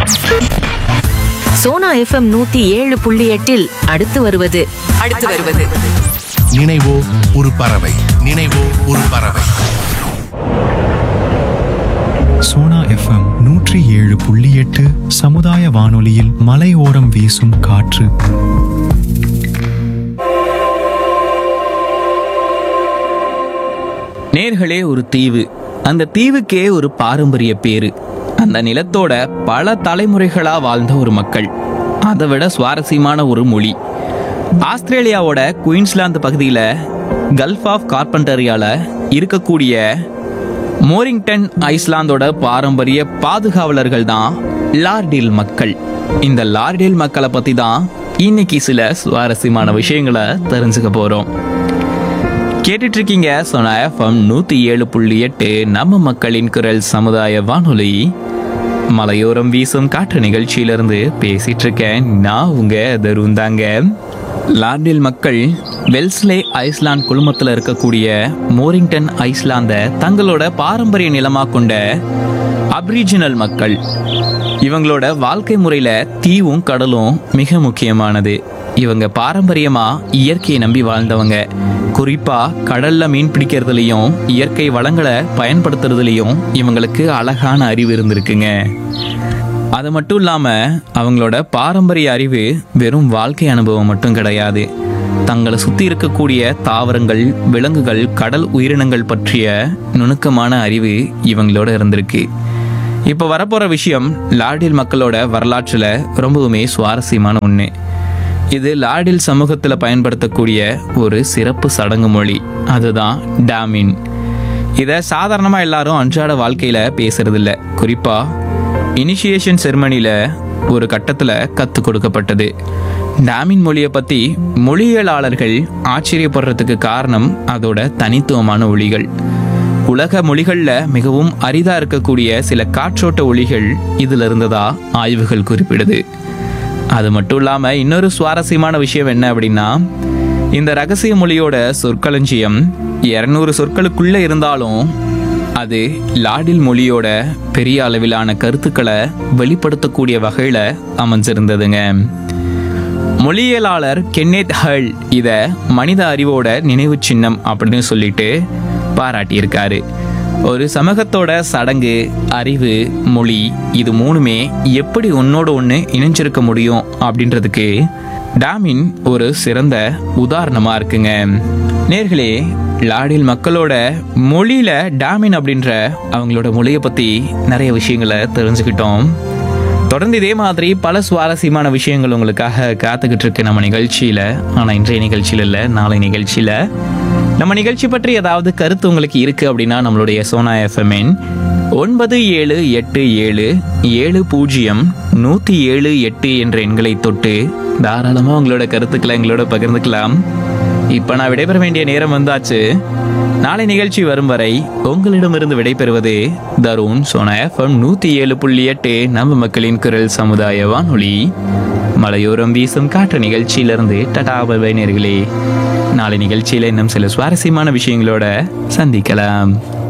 Sona FM நூத்தி ஏழு புள்ளி எட்டில் அடுத்து வருவது அடுத்து வருவது நினைவோ ஒரு பறவை நினைவோ ஒரு பறவை சோனா எஃப்எம் நூற்றி ஏழு புள்ளி எட்டு சமுதாய வானொலியில் மலையோரம் வீசும் காற்று நேர்களே ஒரு தீவு அந்த தீவுக்கே ஒரு பாரம்பரிய பேரு அந்த நிலத்தோட பல தலைமுறைகளா வாழ்ந்த ஒரு மக்கள் அதை விட சுவாரஸ்யமான ஒரு மொழி ஆஸ்திரேலியாவோட குயின்ஸ்லாந்து பகுதியில் கல்ஃப் ஆஃப் கார்பெண்டரியால இருக்கக்கூடிய மோரிங்டன் ஐஸ்லாந்தோட பாரம்பரிய பாதுகாவலர்கள் தான் லார்டில் மக்கள் இந்த லார்டில் மக்களை பத்தி தான் இன்னைக்கு சில சுவாரஸ்யமான விஷயங்களை தெரிஞ்சுக்க போறோம் கேட்டுட்டு இருக்கீங்க சொன்ன எஃப்எம் நூத்தி ஏழு புள்ளி எட்டு நம்ம மக்களின் குரல் சமுதாய வானொலி மலையோரம் வீசும் காற்று நிகழ்ச்சியிலிருந்து பேசிட்டு இருக்கேன் நான் உங்க தருண் தாங்க லார்டில் மக்கள் வெல்ஸ்லே ஐஸ்லாந்து குழுமத்தில் இருக்கக்கூடிய மோரிங்டன் ஐஸ்லாந்த தங்களோட பாரம்பரிய நிலமா கொண்ட அப்ரிஜினல் மக்கள் இவங்களோட வாழ்க்கை முறையில தீவும் கடலும் மிக முக்கியமானது இவங்க பாரம்பரியமா இயற்கையை நம்பி வாழ்ந்தவங்க குறிப்பா கடல்ல மீன் பிடிக்கிறதுலயும் இயற்கை வளங்களை பயன்படுத்துறதுலயும் இவங்களுக்கு அழகான அறிவு இருந்திருக்குங்க அது மட்டும் இல்லாம அவங்களோட பாரம்பரிய அறிவு வெறும் வாழ்க்கை அனுபவம் மட்டும் கிடையாது தங்களை சுத்தி இருக்கக்கூடிய தாவரங்கள் விலங்குகள் கடல் உயிரினங்கள் பற்றிய நுணுக்கமான அறிவு இவங்களோட இருந்திருக்கு இப்போ வரப்போற விஷயம் லார்டில் மக்களோட வரலாற்றுல ரொம்பவுமே சுவாரஸ்யமான ஒன்று இது லார்டில் சமூகத்தில் பயன்படுத்தக்கூடிய ஒரு சிறப்பு சடங்கு மொழி அதுதான் டாமின் இதை சாதாரணமாக எல்லாரும் அன்றாட வாழ்க்கையில் பேசுறதில்ல குறிப்பாக இனிஷியேஷன் செர்மனியில் ஒரு கட்டத்தில் கற்றுக் கொடுக்கப்பட்டது டாமின் மொழியை பற்றி மொழியியலாளர்கள் ஆச்சரியப்படுறதுக்கு காரணம் அதோட தனித்துவமான ஒளிகள் உலக மொழிகளில் மிகவும் அரிதா இருக்கக்கூடிய சில காற்றோட்ட ஒளிகள் இதில் இருந்ததா ஆய்வுகள் குறிப்பிடுது அது மட்டும் இல்லாமல் இன்னொரு சுவாரஸ்யமான விஷயம் என்ன அப்படின்னா இந்த ரகசிய மொழியோட சொற்களஞ்சியம் இரநூறு சொற்களுக்குள்ள இருந்தாலும் அது லாடில் மொழியோட பெரிய அளவிலான கருத்துக்களை வெளிப்படுத்தக்கூடிய வகையில் அமைஞ்சிருந்ததுங்க மொழியியலாளர் கென்னேத் ஹல் இதை மனித அறிவோட நினைவு சின்னம் அப்படின்னு சொல்லிட்டு பாராட்டியிருக்காரு ஒரு சமூகத்தோட சடங்கு அறிவு மொழி இது மூணுமே எப்படி ஒன்னோட ஒன்று இணைஞ்சிருக்க முடியும் அப்படின்றதுக்கு டாமின் ஒரு சிறந்த உதாரணமா இருக்குங்க நேர்களே லாடில் மக்களோட மொழியில டாமின் அப்படின்ற அவங்களோட மொழியை பத்தி நிறைய விஷயங்களை தெரிஞ்சுக்கிட்டோம் தொடர்ந்து இதே மாதிரி பல சுவாரஸ்யமான விஷயங்கள் உங்களுக்காக காத்துக்கிட்டு இருக்கு நம்ம நிகழ்ச்சியில ஆனா இன்றைய நிகழ்ச்சியில இல்ல நாளை நிகழ்ச்சியில நம்ம நிகழ்ச்சி பற்றி ஏதாவது கருத்து உங்களுக்கு இருக்கு அப்படின்னா நம்மளுடைய சோனா எஃப்எம்என் ஒன்பது ஏழு எட்டு ஏழு ஏழு பூஜ்ஜியம் நூத்தி ஏழு எட்டு என்ற எண்களை தொட்டு தாராளமா உங்களோட கருத்துக்களை எங்களோட பகிர்ந்துக்கலாம் இப்ப நான் விடைபெற வேண்டிய நேரம் வந்தாச்சு நாளை நிகழ்ச்சி வரும் வரை உங்களிடமிருந்து விடைபெறுவது தருண் சோனா எஃப்எம் நூத்தி ஏழு புள்ளி எட்டு நம்ம மக்களின் குரல் சமுதாய வானொலி மலையோரம் வீசும் காற்று நிகழ்ச்சியிலிருந்து டடா பை நேர்களே நாளை நிகழ்ச்சியில இன்னும் சில சுவாரஸ்யமான விஷயங்களோட சந்திக்கலாம்